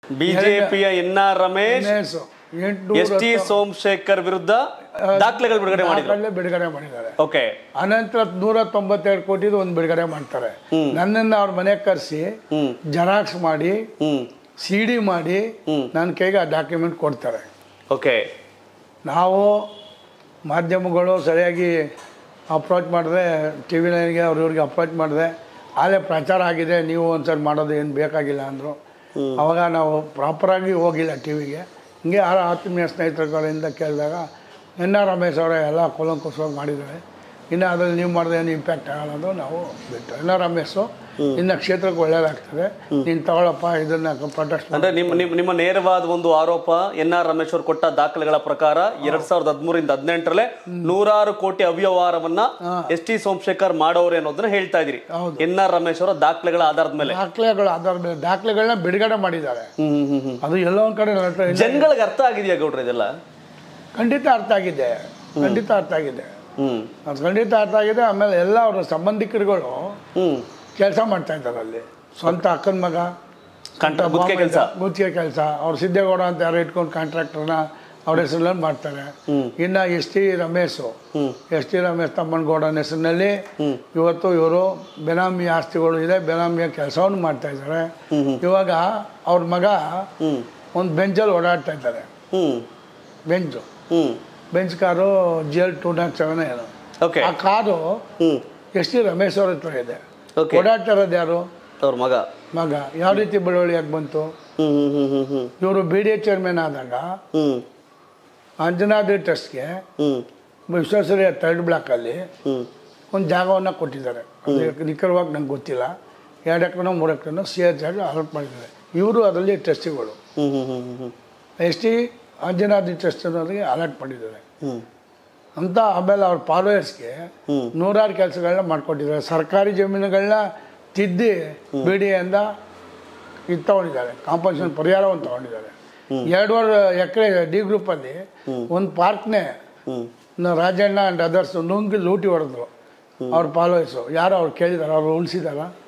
ಬಿಜೆಪಿಯ N R Ramesh Dinesh ಎಂಟುನೂರ S T Somashekar ವಿರುದ್ಧ ದಾಖಲೆಗಳು ಬಿಡುಗಡೆ ಮಾಡಿದ್ರು ದಾಖಲೆ ಬಿಡುಗಡೆ ಮಾಡಿದ್ದಾರೆ ಓಕೆ ಅನಂತರ ನೂರ ತೊಂಬತ್ತೆರಡು ಕೋಟಿದು ಒಂದು ಬಿಡುಗಡೆ ಮಾಡ್ತಾರೆ ನನ್ನನ್ನು ಅವ್ರ ಮನೆಗೆ ಕರೆಸಿ ಹ್ಮ್ ಜೆರಾಕ್ಸ್ ಮಾಡಿ ಹ್ಮ್ ಸಿ ಡಿ ಮಾಡಿ ನನ್ನ ಕೈಗೆ ಆ ಡಾಕ್ಯುಮೆಂಟ್ ಕೊಡ್ತಾರೆ ಓಕೆ ನಾವು ಮಾಧ್ಯಮಗಳು ಸರಿಯಾಗಿ ಅಪ್ರೋಚ್ ಮಾಡಿದ್ರೆ ಟಿ ವಿ ನೈನ್ಗೆ ಅವ್ರ ಇವ್ರಿಗೆ ಅಪ್ರೋಚ್ ಮಾಡಿದೆ ಆಲೇ ಪ್ರಚಾರ ಆಗಿದೆ ನೀವು ಒಂದ್ಸರಿ ಮಾಡೋದು ಏನು ಬೇಕಾಗಿಲ್ಲ ಅಂದರು ಅವಾಗ ನಾವು ಪ್ರಾಪರಾಗಿ ಹೋಗಿಲ್ಲ ಟಿ ವಿಗೆ ಹಿಂಗೆ ಯಾರು ಆತ್ಮೀಯ ಸ್ನೇಹಿತರುಗಳಿಂದ ಕೇಳಿದಾಗ ಎನ್ ಆರ್ ರಮೇಶ್ ಅವರೇ ಎಲ್ಲ ಕೂಲಂಕುಷವಾಗಿ ಮಾಡಿದ್ದಾರೆ ಇನ್ನು ಅದ್ರಲ್ಲಿ ನೀವು ಮಾಡಿದ್ರೆ ಏನು ಇಂಪ್ಯಾಕ್ಟ್ ಆಗಲ್ಲ ಅಂದ್ರು ನಾವು ಬಿಟ್ಟು ಎನ್ ಆರ್ ರಮೇಶು ಇನ್ನು ಕ್ಷೇತ್ರಕ್ಕೆ ಒಳ್ಳೇದಾಗ್ತದೆ ನೀನು ತಗೊಳಪ್ಪ ಇದನ್ನು ಪ್ರೊಟೆಸ್ಟ್ ಅಂದ್ರೆ ನಿಮ್ಮ ನಿಮ್ಮ ನಿಮ್ಮ ನೇರವಾದ ಒಂದು ಆರೋಪ ಎನ್ ಆರ್ ರಮೇಶ್ ಅವರು ಕೊಟ್ಟ ದಾಖಲೆಗಳ ಪ್ರಕಾರ ಎರಡ್ ಸಾವಿರದ ಹದಿಮೂರಿಂದ ಹದಿನೆಂಟರಲ್ಲೇ ನೂರಾರು ಕೋಟಿ ಅವ್ಯವಹಾರವನ್ನ ಎಸ್ ಟಿ ಸೋಮಶೇಖರ್ ಮಾಡೋರು ಅನ್ನೋದನ್ನ ಹೇಳ್ತಾ ಇದ್ರಿ ಹೌದು. ಎನ್ ಆರ್ ರಮೇಶ್ ಅವರ ದಾಖಲೆಗಳ ಆಧಾರದ ಮೇಲೆ ದಾಖಲೆಗಳು ಆಧಾರದ ಮೇಲೆ ದಾಖಲೆಗಳನ್ನ ಬಿಡುಗಡೆ ಮಾಡಿದ್ದಾರೆ ಹ್ಮ್ ಹ್ಮ್ ಹ್ಮ್ ಹ್ಮ್ ಅದು ಎಲ್ಲೋ ಒಂದು ಕಡೆ ನನ್ನ ಹತ್ರ ಇಲ್ಲ. ಜನಗಳಿಗೆ ಅರ್ಥ ಆಗಿದೆಯಾ ಗೌಡ್ರ ಇದೆಲ್ಲ ಖಂಡಿತ ಅರ್ಥ ಆಗಿದೆ ಖಂಡಿತ ಅರ್ಥ ಆಗಿದೆ ಹ್ಮ್ ಅದು ಖಂಡಿತ ಅರ್ಥ ಆಗಿದೆ ಆಮೇಲೆ ಎಲ್ಲ ಅವರ ಸಂಬಂಧಿಕರುಗಳು ಹ್ಮ್ ಕೆಲಸ ಮಾಡ್ತಾ ಇದ್ದಾರೆ ಅಲ್ಲಿ ಸ್ವಂತ ಅಕ್ಕನ ಮಗ ಕಂಟ ಗುತ್ತಿಗೆ ಕೆಲಸ ಗುತ್ತಿಗೆ ಕೆಲಸ ಅವ್ರು ಸಿದ್ದೇಗೌಡ ಅಂತ ಯಾರೋ ಇಟ್ಕೊಂಡು ಕಾಂಟ್ರಾಕ್ಟರ್ನ ಅವ್ರ ಹೆಸರಲ್ಲಿ ಮಾಡ್ತಾರೆ ಇನ್ನು ಎಸ್ ಟಿ ರಮೇಶು ಹ್ಮ್ ಎಸ್ ಟಿ ರಮೇಶ್ ತಮ್ಮನಗೌಡನ ಹೆಸರಿನಲ್ಲಿ ಇವತ್ತು ಇವರು ಬೆನಾಮಿ ಆಸ್ತಿಗಳು ಇದೆ ಬೆನಾಮಿಯ ಕೆಲಸವನ್ನು ಮಾಡ್ತಾ ಇದ್ದಾರೆ ಇವಾಗ ಅವ್ರ ಮಗ ಹ್ಮ್ ಒಂದು ಬೆಂಚಲ್ಲಿ ಓಡಾಡ್ತಾ ಇದ್ದಾರೆ ಹ್ಮ್ ಬೆಂಚು ಹ್ಮ್ bench car G L two nought seven ಏನು ಓಕೆ ಆ ಕಾರು ಹ್ಮ್ ಎಸ್ ಟಿ ರಮೇಶ್ ಅವ್ರ ಹತ್ರ ಇದೆ ಓಕೆ ಓಡಾಡ್ತಾ ಇರೋದು ಯಾರು ಅವ್ರ ಮಗ ಮಗ ಯಾವ ರೀತಿ ಬೆಳವಣಿಗೆ ಬಂತು ಹ್ಮ್ ಹ್ಮ್ ಹ್ಮ್ ಹ್ಮ್ ಹ್ಮ್ ಇವರು ಬಿ ಡಿ ಎ ಚೇರ್ಮನ್ ಆದಾಗ ಹ್ಮ್ ಅಂಜನಾದ್ರಿ ಟ್ರಸ್ಟ್ಗೆ ಹ್ಮ್ ವಿಶ್ವೇಶ್ವರಯ್ಯ ಥರ್ಡ್ ಬ್ಲಾಕಲ್ಲಿ ಹ್ಮ್ ಒಂದು ಜಾಗವನ್ನು ಕೊಟ್ಟಿದ್ದಾರೆ ಅದು ನಿಖರವಾಗಿ ನಂಗೆ ಗೊತ್ತಿಲ್ಲ ಎರಡು ಎಕರೆನೋ ಮೂರು ಎಕರೆನೋ ಸಿ ಎಚ್ ಆಗಿ ಅಲಾಟ್ ಮಾಡಿದ್ದಾರೆ ಇವರು ಅದರಲ್ಲಿ ಟ್ರಸ್ಟಿಗಳು ಹ್ಮ್ ಹ್ಮ್ ಹ್ಮ್ ಹ್ಮ್ ಎಸ್ ಟಿ ಅಂಜನಾದ್ರಿ ಟ್ರಸ್ಟ್ ಅನ್ನೋರಿಗೆ ಅಲಾಟ್ ಮಾಡಿದ್ದಾರೆ ಹ್ಮ್ ಅಂತ ಆಮೇಲೆ ಅವ್ರ ಫಾಲೋಯರ್ಸ್ಗೆ ಹ್ಮ್. ನೂರಾರು ಕೆಲಸಗಳನ್ನ ಮಾಡ್ಕೊಟ್ಟಿದ್ದಾರೆ ಸರ್ಕಾರಿ ಜಮೀನುಗಳನ್ನ ತಿದ್ದಿ ಬಿ ಡಿ ಎಯಿಂದ ಇದು ತೊಗೊಂಡಿದ್ದಾರೆ ಕಾಂಪನ್ಸೇಷನ್ ಪರಿಹಾರವನ್ನು ತೊಗೊಂಡಿದ್ದಾರೆ ಎರಡೂವರೆ ಎಕರೆ ಡಿ ಗ್ರೂಪಲ್ಲಿ ಒಂದು ಪಾರ್ಕ್ನೇ ಹ್ಮ್ ರಾಜಣ್ಣ ಆ್ಯಂಡ್ ಅದರ್ಸ್ ನುಂಗಿ ಲೂಟಿ ಹೊಡೆದ್ರು ಅವ್ರ ಫಾಲೋಯರ್ಸು ಯಾರು ಅವ್ರು ಕೇಳಿದಾರೆ ಅವ್ರು ಉಳಿಸಿದಾರ